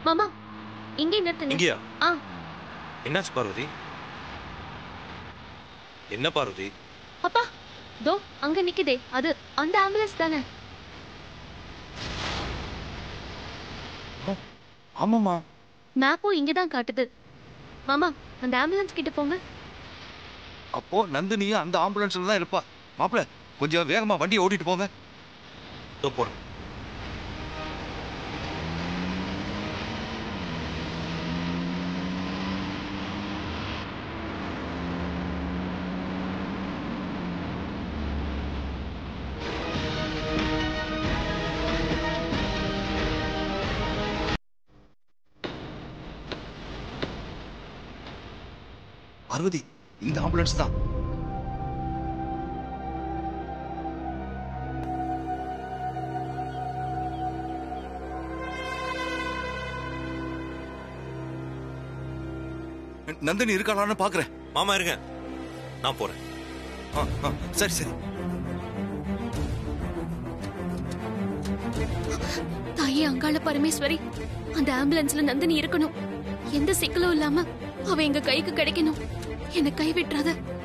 மாமா இங்கே நிறுத்துங்க இங்கேயா ஆ என்னாச்சு பார்வதி என்ன பார்வதி அப்பா தோ அங்க நிக்குதே அது அந்த ஆம்புலன்ஸ் தானே ஆமாம்மா மேப்பும் இங்க தான் காட்டுது மாமா அந்த ஆம்புலன்ஸ் கிட்ட போங்க அப்போ நந்தினியும் அந்த ஆம்புலன்ஸ்ல தான் இருப்பா மாப்பிள கொஞ்சம் வேகமா வண்டியை ஓட்டிட்டு போங்க இதோ போறேன் பார்வதி இந்த ஆம்புலன்ஸ் தான் நந்தினி இருக்காளான்னு பாக்குறேன் மாமா இருங்க நான் போறேன் ஆ, ஆ, சரி சரி தாயே அங்காள பரமேஸ்வரி அந்த ஆம்புலன்ஸ்ல நந்தினி இருக்கணும் எந்த சிக்கலும் இல்லாம அவ எங்க கைக்கு கிடைக்கணும் என்ன கை விட்டுறாத